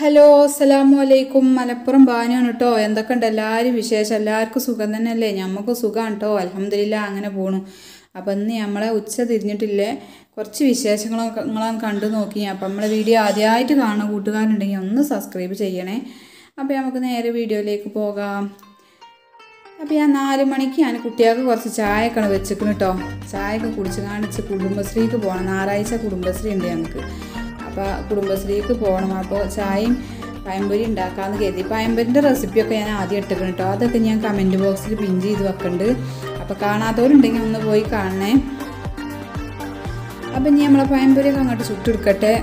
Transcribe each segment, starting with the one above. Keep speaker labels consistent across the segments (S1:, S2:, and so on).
S1: hello അസ്സലാമു അലൈക്കും മലപ്പുറം ബാനുവാണ് കേട്ടോ എന്തൊക്കെയുണ്ട് എല്ലാവരും വിശേഷം എല്ലാവർക്കും സുഖം തന്നെയല്ലേ ഞമ്മക്ക് സുഖമാണ് കേട്ടോ അലഹമില്ല അങ്ങനെ പോണു അപ്പം ഇന്ന് നമ്മളെ ഉച്ച തിരിഞ്ഞിട്ടില്ലേ കുറച്ച് വിശേഷങ്ങളൊക്കെ നിങ്ങളാണ് കണ്ടു നോക്കി അപ്പം നമ്മളെ വീഡിയോ ആദ്യമായിട്ട് കാണുന്ന കൂട്ടുകാരുണ്ടെങ്കിൽ ഒന്ന് സബ്സ്ക്രൈബ് ചെയ്യണേ അപ്പോൾ നമുക്ക് നേരെ വീഡിയോയിലേക്ക് പോകാം അപ്പോൾ ഞാൻ നാല് മണിക്ക് ഞാൻ കുട്ടികൾക്ക് കുറച്ച് ചായയൊക്കെ വെച്ചിക്കണം കേട്ടോ ചായയൊക്കെ കുടിച്ച് കാണിച്ച് കുടുംബശ്രീക്ക് പോകണം ഞായറാഴ്ച കുടുംബശ്രീ ഉണ്ട് ഞങ്ങൾക്ക് അപ്പോൾ കുടുംബശ്രീക്ക് പോകണം അപ്പോൾ ചായയും പയമ്പൊരി ഉണ്ടാക്കാമെന്ന് കരുതി പയമ്പൊരിൻ്റെ റെസിപ്പിയൊക്കെ ഞാൻ ആദ്യം ഇട്ടിക്കണം കേട്ടോ അതൊക്കെ ഞാൻ കമൻറ്റ് ബോക്സിൽ പിൻ ചെയ്ത് വെക്കുന്നുണ്ട് അപ്പോൾ കാണാത്തവരുണ്ടെങ്കിൽ ഒന്ന് പോയി കാണണേ അപ്പം ഇനി നമ്മളെ പയമ്പൊരിയൊക്കെ അങ്ങോട്ട് ചുട്ടെടുക്കട്ടെ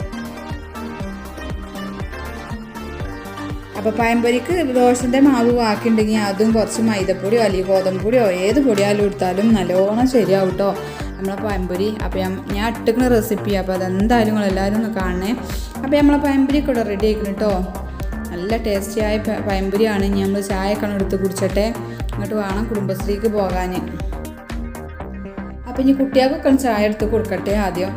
S1: അപ്പോൾ പഴംപൊരിക്ക് ദോശൻ്റെ മാവ് ബാക്കിയുണ്ടെങ്കിൽ അതും കുറച്ച് മൈദപ്പൊടിയോ അല്ലെങ്കിൽ ഗോതമ്പ് പൊടിയോ ഏത് പൊടിയാലും എടുത്താലും നല്ലോണം ശരിയാവും കേട്ടോ നമ്മളെ പഴംപൊരി അപ്പോൾ ഞാൻ ഞാൻ ഇട്ടിക്കുന്ന റെസിപ്പി അപ്പോൾ അതെന്തായാലും നിങ്ങൾ എല്ലാവരും ഒന്ന് കാണണേ അപ്പോൾ നമ്മളെ പഴംപൊരിയൊക്കെ ഇവിടെ റെഡി ആക്കണം കേട്ടോ നല്ല ടേസ്റ്റിയായ പ- പഴംപൊരിയാണ് ഇനി നമ്മൾ ചായയൊക്കെ എടുത്ത് കുടിച്ചട്ടെ ഇങ്ങോട്ട് വേണം കുടുംബശ്രീക്ക് പോകാൻ അപ്പോൾ ഇനി കുട്ടികൾക്കൊക്കെ ഒന്ന് ചായ എടുത്ത് കൊടുക്കട്ടെ ആദ്യം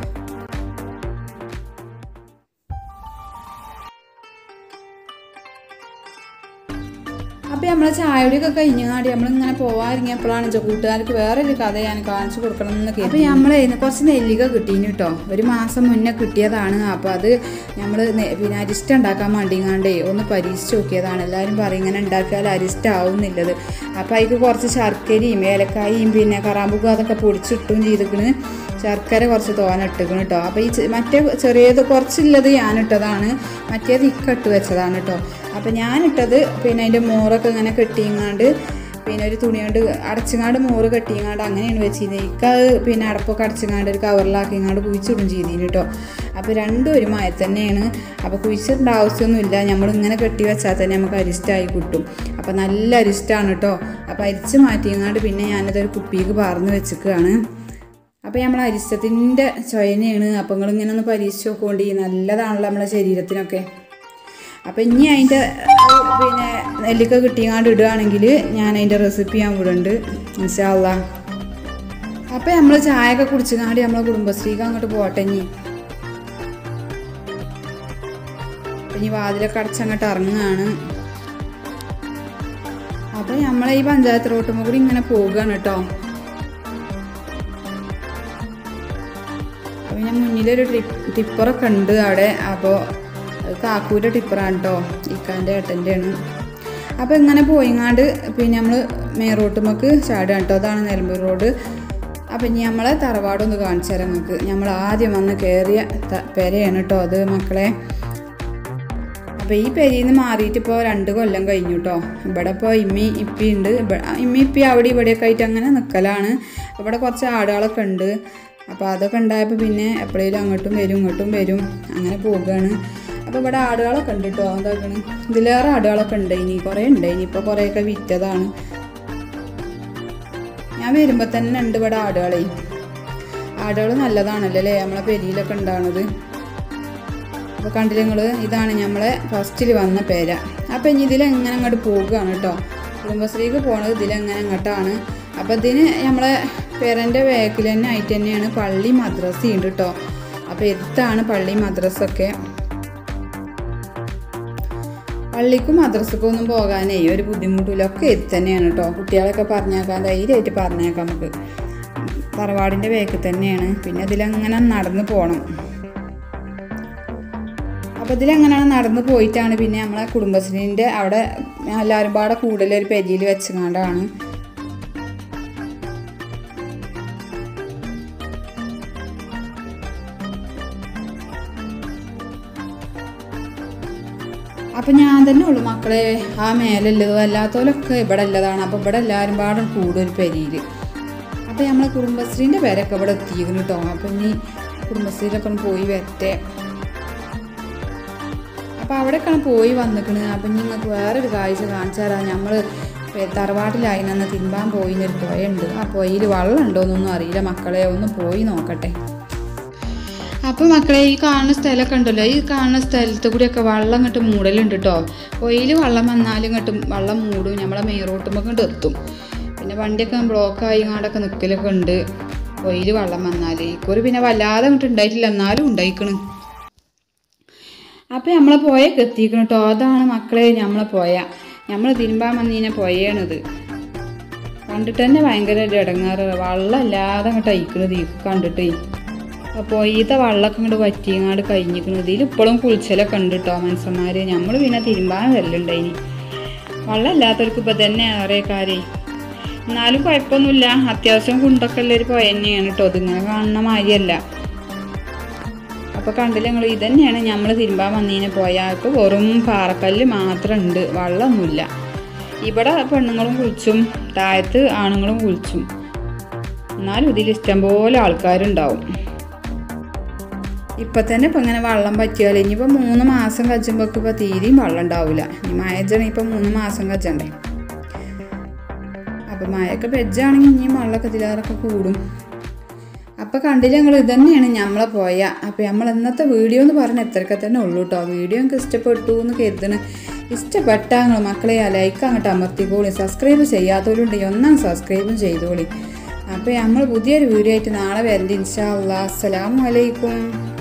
S1: അപ്പോൾ നമ്മളെ ചായയുടെയൊക്കെ കഴിഞ്ഞാടി നമ്മളിങ്ങനെ പോവാറിങ്ങിയപ്പോഴാണ് ചോ കൂട്ടുകാർക്ക് വേറൊരു കഥ ഞാൻ കാണിച്ചു കൊടുക്കണം എന്നൊക്കെ അപ്പോൾ നമ്മളെ കുറച്ച് നെല്ലിക കിട്ടീന് കേട്ടോ ഒരു മാസം മുന്നേ കിട്ടിയതാണ് അപ്പോൾ അത് നമ്മൾ പിന്നെ അരിസ്റ്റ് ഉണ്ടാക്കാൻ വേണ്ടിങ്ങാണ്ടേ ഒന്ന് പരീക്ഷിച്ച് നോക്കിയതാണ് എല്ലാവരും പറയും ഇങ്ങനെ ഉണ്ടാക്കിയാൽ അരിസ്റ്റ് ആവുന്നില്ലത് അപ്പോൾ അതിക്ക് കുറച്ച് ശർക്കരയും ഏലക്കായും പിന്നെ കറാമ്പുക്കും അതൊക്കെ പൊടിച്ചിട്ടും ചെയ്തിക്കണ് ശർക്കര കുറച്ച് തോന ഇട്ടിക്കണം കേട്ടോ അപ്പോൾ ഈ ചെ- മറ്റേ ചെറിയത് കുറച്ചുള്ളത് ഞാനിട്ടതാണ് മറ്റേത് ഇക്കട്ട് വെച്ചതാണ് കേട്ടോ അപ്പോൾ ഞാനിട്ടത് പിന്നെ അതിൻ്റെ മോറൊക്കെ ഇങ്ങനെ കെട്ടിങ്ങാണ്ട് പിന്നെ ഒരു തുണി കൊണ്ട് അടച്ചുങ്ങാണ്ട് മോറ് കെട്ടിങ്ങാണ്ട് അങ്ങനെയാണ് വെച്ചിരുന്നത് ഇക്ക അത് പിന്നെ അടപ്പൊക്കെ അടച്ചുങ്ങാണ്ട് ഒരു കവറിലാക്കിങ്ങാണ്ട് കുഴിച്ചിടും ചെയ്തിന് കേട്ടോ അപ്പോൾ രണ്ടും ഒരു മായ തന്നെയാണ് അപ്പോൾ കുഴിച്ചിടേണ്ട ആവശ്യമൊന്നുമില്ല നമ്മളിങ്ങനെ കെട്ടി വെച്ചാൽ തന്നെ നമുക്ക് അരിസ്റ്റായി കിട്ടും അപ്പോൾ നല്ല അരിസ്റ്റാണ് കേട്ടോ അപ്പോൾ അരിച്ച് മാറ്റിങ്ങാണ്ട് പിന്നെ ഞാനതൊരു കുപ്പിക്ക് പാർന്ന് വെച്ചിക്കുകയാണ് അപ്പോൾ നമ്മൾ അരിഷ്ടത്തിൻ്റെ ചൊയനയാണ് അപ്പോൾ നിങ്ങളിങ്ങനെ ഒന്ന് പരീക്ഷിച്ച് നോക്കുകൊണ്ട് നല്ലതാണല്ലോ നമ്മളെ ശരീരത്തിനൊക്കെ അപ്പോൾ ഇനി അതിൻ്റെ പിന്നെ നെല്ലിക്ക കിട്ടിയാണ്ട് ഇടുകയാണെങ്കിൽ ഞാൻ അതിൻ്റെ റെസിപ്പി ഞാൻ വിടുന്നുണ്ട് ഇൻഷാല്ല അപ്പോൾ നമ്മൾ ചായയൊക്കെ കുടിച്ചുകാണ്ട് നമ്മളെ കുടുംബശ്രീക്ക് അങ്ങോട്ട് പോട്ടെ ഇനി അപ്പം ഇനി വാതിലൊക്കെ അടച്ചങ്ങോട്ട് ഇറങ്ങുകയാണ് അപ്പോൾ നമ്മളെ ഈ പഞ്ചായത്ത് റോട്ടുമ്പോൾ കൂടി ഇങ്ങനെ പോവുകയാണ് കേട്ടോ അപ്പോൾ ഞാൻ മുന്നിലൊരു ട്രിപ്പ് ടിപ്പറൊക്കെ ഉണ്ട് അവിടെ അപ്പോൾ അത് കാക്കൂൻ്റെ ടിപ്പറാണ് കേട്ടോ ഇക്കാൻ്റെ ഏട്ടൻ്റെയാണ് അപ്പോൾ ഇങ്ങനെ പോയിങ്ങാണ്ട് പിന്നെ നമ്മൾ മെയിൻ റോട്ടുമ്മക്ക് ചാടുകയാണ് കേട്ടോ അതാണ് നിലമ്പൂർ റോഡ് അപ്പം ഇനി നമ്മളെ തറവാടൊന്ന് കാണിച്ചു തരാം നിങ്ങൾക്ക് നമ്മൾ ആദ്യം വന്ന് കയറിയ ത- പെരയാണ് കേട്ടോ അത് മക്കളെ അപ്പോൾ ഈ പെരിയിൽ നിന്ന് മാറിയിട്ട് ഇപ്പോൾ രണ്ട് കൊല്ലം കഴിഞ്ഞു കേട്ടോ ഇവിടെ ഇപ്പോൾ ഇമ്മി ഇപ്പി ഉണ്ട് ഇവ- ഇമ്മി ഇപ്പി അവിടെ ഇവിടെയൊക്കെ ആയിട്ട് അങ്ങനെ നിൽക്കലാണ് ഇവിടെ കുറച്ച് ആടുകളൊക്കെ ഉണ്ട് അപ്പോൾ അതൊക്കെ ഉണ്ടായപ്പോൾ പിന്നെ എപ്പോഴേലും അങ്ങോട്ടും വരും ഇങ്ങോട്ടും വരും അങ്ങനെ പോവുകയാണ് അപ്പോൾ ഇവിടെ ആടുകളൊക്കെ ഉണ്ട് കേട്ടോ എന്താക്കണ് ഇതിലേറെ ആടുകളൊക്കെ ഉണ്ട് ഇനി കുറേ ഉണ്ട് ഇനി ഇപ്പോൾ കുറേയൊക്കെ വിറ്റതാണ് ഞാൻ വരുമ്പോൾ തന്നെ ഉണ്ട് ഇവിടെ ആടുകളെ ആടുകൾ നല്ലതാണല്ലോ അല്ലേ നമ്മളെ പെരിയിലൊക്കെ ഉണ്ടാവണത് അപ്പോൾ കണ്ടില്ല നിങ്ങൾ ഇതാണ് നമ്മളെ ഫസ്റ്റിൽ വന്ന പേര അപ്പോൾ ഇനി ഇതിലെങ്ങനെ അങ്ങോട്ട് പോകുകയാണ് കേട്ടോ കുടുംബശ്രീക്ക് പോണത് ഇതിലെങ്ങനെ അങ്ങോട്ടാണ് അപ്പോൾ ഇതിന് നമ്മളെ പേരൻ്റെ വേക്കിൽ തന്നെ ആയിട്ട് തന്നെയാണ് പള്ളി മദ്രസ ഉണ്ട് കേട്ടോ അപ്പോൾ എടുത്താണ് പള്ളി മദ്രസൊക്കെ പള്ളിക്കും മദ്രസക്കും ഒന്നും പോകാനേ ഒരു ബുദ്ധിമുട്ടില്ല ഒക്കെ ഇത് തന്നെയാണ് കേട്ടോ കുട്ടികളൊക്കെ പറഞ്ഞേക്കാം ധൈര്യമായിട്ട് പറഞ്ഞേക്കാം നമുക്ക് തറവാടിൻ്റെ വേക്കിൽ തന്നെയാണ് പിന്നെ ഇതിലങ്ങനെ നടന്ന് പോകണം അപ്പോൾ ഇതിലെങ്ങനെയാണ് നടന്ന് പോയിട്ടാണ് പിന്നെ നമ്മളെ കുടുംബശ്രീൻ്റെ അവിടെ എല്ലാവരും പാടെ കൂടുതൽ ഒരു പെരിയിൽ വെച്ചുകൊണ്ടാണ് അപ്പം ഞാൻ തന്നെ ഉള്ളു മക്കളെ ആ മേലുള്ളത് അല്ലാത്തവരൊക്കെ ഇവിടെ ഉള്ളതാണ് അപ്പോൾ ഇവിടെ എല്ലാവരും പാടും കൂടുതൽ പെരിയിൽ അപ്പോൾ നമ്മളെ കുടുംബശ്രീൻ്റെ പേരൊക്കെ ഇവിടെ എത്തിയിരുന്നു കേട്ടോ അപ്പം ഇനി കുടുംബശ്രീയിലൊക്കെ ഒന്ന് പോയി വരട്ടെ അപ്പോൾ അവിടെയൊക്കെയാണ് പോയി വന്നിക്കണ് അപ്പം ഇനി നിങ്ങൾക്ക് വേറൊരു കാഴ്ച കാണിച്ചു തരാം നമ്മൾ തറവാട്ടിലായി നിന്ന് തിരുമ്പാൻ പോയി എന്നൊരു പുഴയുണ്ട് ആ പുഴയിൽ വെള്ളം ഉണ്ടോയെന്നൊന്നും അറിയില്ല മക്കളെ ഒന്ന് പോയി നോക്കട്ടെ അപ്പോൾ മക്കളെ ഈ കാണുന്ന സ്ഥലമൊക്കെ ഉണ്ടല്ലോ ഈ കാണുന്ന സ്ഥലത്ത് കൂടിയൊക്കെ വെള്ളം ഇങ്ങോട്ട് മൂടലുണ്ട് കേട്ടോ പൊയിൽ വെള്ളം വന്നാലും ഇങ്ങോട്ട് വെള്ളം മൂടും നമ്മളെ മെയിൻ റോട്ടുമ്പോൾ ഇങ്ങോട്ട് എത്തും പിന്നെ വണ്ടിയൊക്കെ ബ്ലോക്ക് ആയി ഇങ്ങോട്ടൊക്കെ നിൽക്കലൊക്കെ ഉണ്ട് പൊയിൽ വെള്ളം വന്നാൽ ഇക്കുറി പിന്നെ വല്ലാതെ അങ്ങോട്ട് ഉണ്ടായിട്ടില്ല എന്നാലും ഉണ്ടായിക്കണ് അപ്പം നമ്മളെ പോയൊക്കെ എത്തിക്കണം കേട്ടോ അതാണ് മക്കളെ നമ്മളെ പോയ നമ്മൾ തിരുമ്പാൻ വന്നീനെ പോയാണിത് കണ്ടിട്ട് തന്നെ ഭയങ്കര ഒരു ഇടങ്ങാറ് വെള്ളമില്ലാതെ അങ്ങോട്ട് അയക്കണത് ഈ കണ്ടിട്ടേ അപ്പോൾ ഈത്തെ വെള്ളമൊക്കെ ഇങ്ങോട്ട് വറ്റിയങ്ങാട് കഴിഞ്ഞിരിക്കണത് ഇതിൽ ഇപ്പോഴും കുളിച്ചലൊക്കെ ഉണ്ട് കേട്ടോ മനുഷ്യന്മാർ നമ്മൾ പിന്നെ തിരുമ്പാൻ വരലുണ്ടായിനി വെള്ളമില്ലാത്തവർക്ക് ഇപ്പം തന്നെ ഏറെ കാര്യം എന്നാലും കുഴപ്പമൊന്നുമില്ല അത്യാവശ്യം കുണ്ടൊക്കെ ഉള്ളൊരു പുഴ തന്നെയാണ് കേട്ടോ ഇതിങ്ങനെ കാണുന്ന മാതിരിയല്ല അപ്പോൾ കണ്ടില്ല ഞങ്ങൾ ഇതന്നെയാണ് നമ്മൾ തിരുമ്പാൻ വന്നതിന് പോയാൽ ഇപ്പോൾ വെറും പാറക്കല്ല് മാത്രം ഉണ്ട് വെള്ളമൊന്നുമില്ല ഇവിടെ പെണ്ണുങ്ങളും കുളിച്ചും താഴത്ത് ആണുങ്ങളും കുളിച്ചും എന്നാലും ഇതിൽ ഇഷ്ടംപോലെ ആൾക്കാരുണ്ടാവും ഇപ്പം തന്നെ ഇപ്പം ഇങ്ങനെ വെള്ളം പറ്റിയാൽ ഇനിയിപ്പോൾ മൂന്ന് മാസം കച്ചുമ്പോൾ ഇപ്പോൾ തീരെയും വെള്ളം ഉണ്ടാവില്ല ഇനി മഴജണ ഇപ്പം മൂന്ന് മാസം കച്ചണ്ടേ അപ്പം മഴയൊക്കെ വെജാണെങ്കിൽ ഇനിയും വെള്ളമൊക്കെ ഇതിലേറൊക്കെ കൂടും അപ്പോൾ കണ്ടില്ല ഞങ്ങൾ ഇതന്നെയാണ് നമ്മളെ പോയ അപ്പോൾ നമ്മൾ ഇന്നത്തെ വീഡിയോ എന്ന് പറഞ്ഞാൽ എത്രയൊക്കെ തന്നെ ഉള്ളൂ കേട്ടോ വീഡിയോ എനിക്ക് ഇഷ്ടപ്പെട്ടു എന്ന് കരുതണ് ഇഷ്ടപ്പെട്ടാ നിങ്ങൾ മക്കളെ ആ ലൈക്ക് അങ്ങോട്ട് അമർത്തിക്കോളി സബ്സ്ക്രൈബ് ചെയ്യാത്തവരുണ്ടെങ്കിൽ ഒന്നാം സബ്സ്ക്രൈബും ചെയ്തോളി അപ്പോൾ നമ്മൾ പുതിയൊരു വീഡിയോ ആയിട്ട് നാളെ വരണ്ട ഇൻഷാ അല്ലാ അസ്സലാമു അലൈക്കും